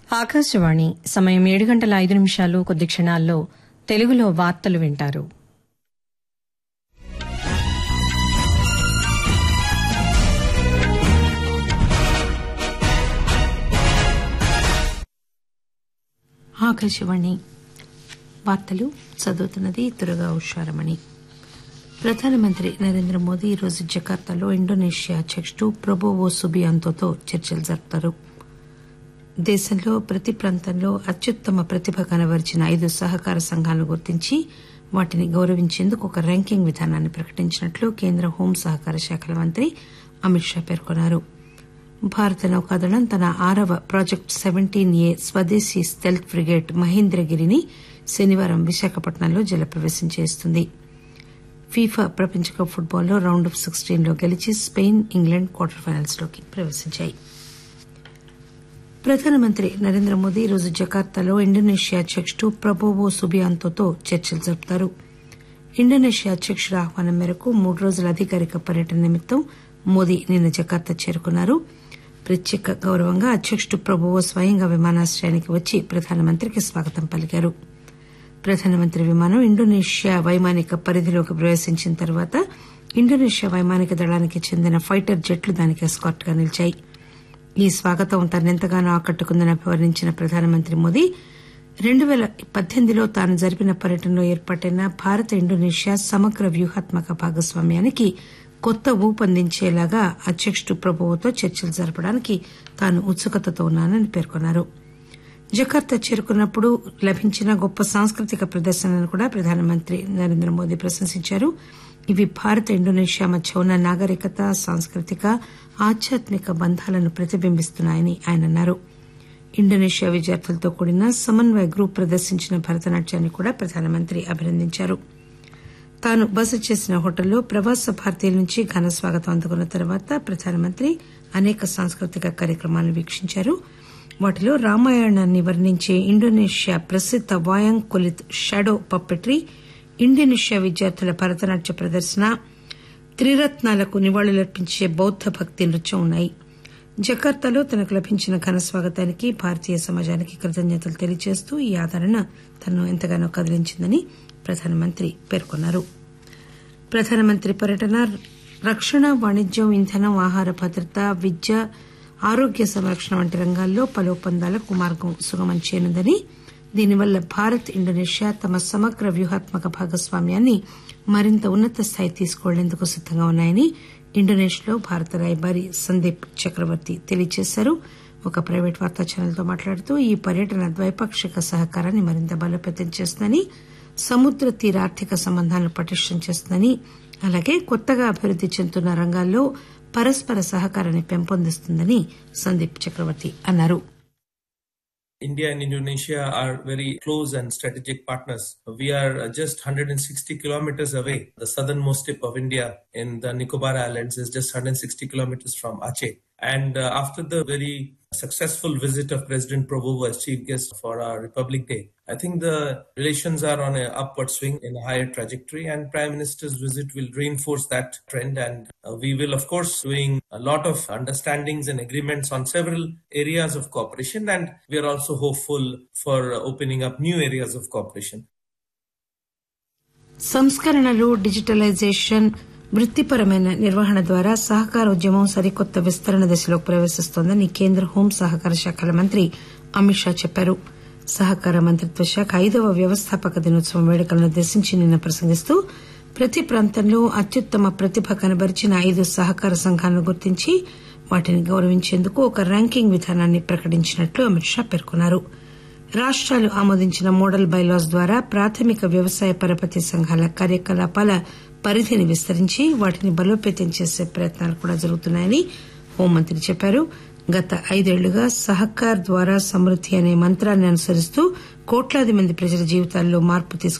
ఆకాశవాణి సమయం ఏడు గంటల ఐదు నిమిషాలు కొద్ది క్షణాల్లో తెలుగులో వార్తలు వింటారు ఆకాశవాణి వార్తలు చదువుతున్నది తురగా ఉషారమణి ప్రధానమంత్రి నరేంద్ర మోదీ ఈరోజు జకార్తాలో ఇండోనేషియా అధ్యకుడు ప్రొబోవో సుబియాంతోతో చర్చలు జరుపుతారు దేశంలో ప్రతి ప్రాంతంలో అత్యుత్తమ ప్రతిభ కనబరిచిన ఐదు సహకార సంఘాలను గుర్తించి వాటిని గౌరవించేందుకు ఒక ర్యాంకింగ్ విధానాన్ని ప్రకటించినట్లు కేంద్ర హోం సహకార శాఖల మంత్రి అమిత్ షా పేర్కొన్నారు భారత నౌకాదళం తన ఆరవ ప్రాజెక్ట్ సెవెంటీన్ ఏ స్వదేశీ స్టెల్త్ ఫ్రిగేట్ మహేంద్రగిరిని శనివారం విశాఖపట్నంలో జలప్రవేశం చేస్తుంది ఫీఫా ప్రపంచ కప్ ఫుట్బాల్లో రౌండ్ ఆఫ్ సిక్స్టీన్లో గెలిచి స్పెయిన్ ఇంగ్లాండ్ క్వార్టర్ ఫైనల్స్ లోకి ప్రవేశించాయి ప్రధానమంత్రి నరేంద్ర మోదీ ఈరోజు జకార్తాలో ఇండోనేషియా అధ్యకుడు ప్రబోవో సుబియాంతోతో చర్చలు జరుపుతారు ఇండోనేషియా అధ్యకుడి ఆహ్వానం మేరకు మూడు రోజుల అధికారిక పర్యటన నిమిత్తం మోదీ నిన్న జకార్తా చేరుకున్నారు ప్రత్యేక గౌరవంగా అధ్యకుడు ప్రభువో స్వయంగా విమానాశ్రయానికి వచ్చి ప్రధానమంత్రికి స్వాగతం పలికారు ప్రధానమంత్రి విమానం ఇండోనేషియా వైమానిక పరిధిలోకి ప్రవేశించిన తర్వాత ఇండోనేషియా వైమానిక దళానికి చెందిన ఫైటర్ జెట్లు దానికి ఎస్కార్ట్ గా నిలిచాయి ఈ స్వాగతం తనెంతగానో ఆకట్టుకుందని అభివర్ణించిన ప్రధానమంత్రి మోదీ రెండు పేల పద్దెనిమిదిలో తాను జరిపిన పర్యటనలో ఏర్పాటైన భారత ఇండోనేషియా సమగ్ర వ్యూహాత్మక భాగస్వామ్యానికి కొత్త ఊపందించేలాగా అధ్యకుడు ప్రభువుతో చర్చలు జరపడానికి తాను ఉత్సుకతతో ఉన్నానని పేర్కొన్నారు జకార్తా చేరుకున్నప్పుడు లభించిన గొప్ప సాంస్కృతిక ప్రదర్శనను కూడా ప్రధానమంత్రి నరేంద్ర మోదీ ప్రశంసించారు ఇవి భారత ఇండోనేషియా మధ్య ఉన్న నాగరికత సాంస్కృతిక ఆధ్యాత్మిక బంధాలను ప్రతిబింబిస్తున్నాయని ఆయన అన్నారు ఇండోనేషియా విద్యార్థులతో కూడిన సమన్వయ గ్రూప్ ప్రదర్శించిన భరతనాట్యాన్ని కూడా ప్రధానమంత్రి అభినందించారు తాను బస చేసిన హోటల్లో ప్రవాస భారతీయుల నుంచి ఘన స్వాగతం అందుకున్న తర్వాత ప్రధానమంత్రి అనేక సాంస్కృతిక కార్యక్రమాలను వీక్షించారు వాటిలో రామాయణాన్ని వర్ణించే ఇండోనేషియా ప్రసిద్ద Wayang Kulit shadow puppetry Indonesia విద్యార్థుల భరతనాట్య ప్రదర్శన త్రిరత్నాలకు నివాళులర్పించే బౌద్ద భక్తి నృత్యం ఉన్నాయి జకార్తాలో తనకు లభించిన ఘన స్వాగతానికి భారతీయ సమాజానికి కృతజ్ఞతలు తెలియజేస్తూ ఈ ఆదరణ తనను ఎంతగానో కదిలించిందని ప్రధానమంత్రి పేర్కొన్నారు ప్రధానమంత్రి పర్యటన రక్షణ వాణిజ్యం ఇంధనం ఆహార భద్రత విద్య ఆరోగ్య సంరక్షణ వంటి రంగాల్లో పలు ఒప్పందాలకు మార్గం సుగమం చేయనుందని దీనివల్ల భారత్ ఇండోనేషియా తమ సమగ్ర వ్యూహాత్మక భాగస్వామ్యాన్ని మరింత ఉన్నత స్థాయి తీసుకువెళ్లేందుకు సిద్దంగా ఉన్నాయని ఇండోనేషియాలో భారత రాయబారి సందీప్ చక్రవర్తి తెలియజేశారు ఒక ప్రైవేట్ వార్తా ఛానల్తో మాట్లాడుతూ ఈ పర్యటన ద్వైపాక్షిక సహకారాన్ని మరింత బలోపేతం చేస్తుందని సముద్ర తీర ఆర్థిక సంబంధాలను పటిష్టం చేస్తుందని అలాగే కొత్తగా అభివృద్ది చెందుతున్న రంగాల్లో పరస్పర సహకారాన్ని పెంపొందిస్తుందని సందీప్ చక్రవర్తి అన్నారు India and Indonesia are very close and strategic partners. We are just 160 kilometers away. The southernmost tip of India in the Nicobar Islands is just 160 kilometers from Aceh. And uh, after the very successful visit of President Prabowo as chief guest for our Republic Day, I think the relations are on an upward swing in a higher trajectory and Prime Minister's visit will reinforce that trend and uh, we will of course doing a lot of understandings and agreements on several areas of cooperation and we are also hopeful for opening up new areas of cooperation. సంస్కరణలు digitalisation వృత్తిపరమైన నిర్వహణ ద్వారా సహకార ఉద్యమం సరికొత్త విస్తరణ దశలోకి ప్రవేశిస్తోందని కేంద్ర home సహకార శాఖల మంత్రి అమిత్ షా చెప్పారు సహకార మంత్రిత్వ శాఖ ఐదవ వ్యవస్థాపక దినోత్సవం వేడుకలను ఉద్దేశించి నిన్న ప్రసంగిస్తూ ప్రతి ప్రాంతంలో అత్యుత్తమ ప్రతిభ కనబరిచిన ఐదు సహకార సంఘాలను గుర్తించి వాటిని గౌరవించేందుకు ఒక ర్యాంకింగ్ విధానాన్ని ప్రకటించినట్లు అమిత్ షా పేర్కొన్నారు రాష్టాలు ఆమోదించిన మోడల్ బైలాస్ ద్వారా ప్రాథమిక వ్యవసాయ పరపతి సంఘాల కార్యకలాపాల పరిధిని విస్తరించి వాటిని బలోపేతం చేసే ప్రయత్నాలు కూడా జరుగుతున్నాయని హోంమంత్రి చెప్పారు గత ఐదేళ్లుగా సహకార్ ద్వారా సమృద్ది అనే మంత్రాన్ని అనుసరిస్తూ కోట్లాది మంది ప్రజల జీవితాల్లో మార్పు తీసుకు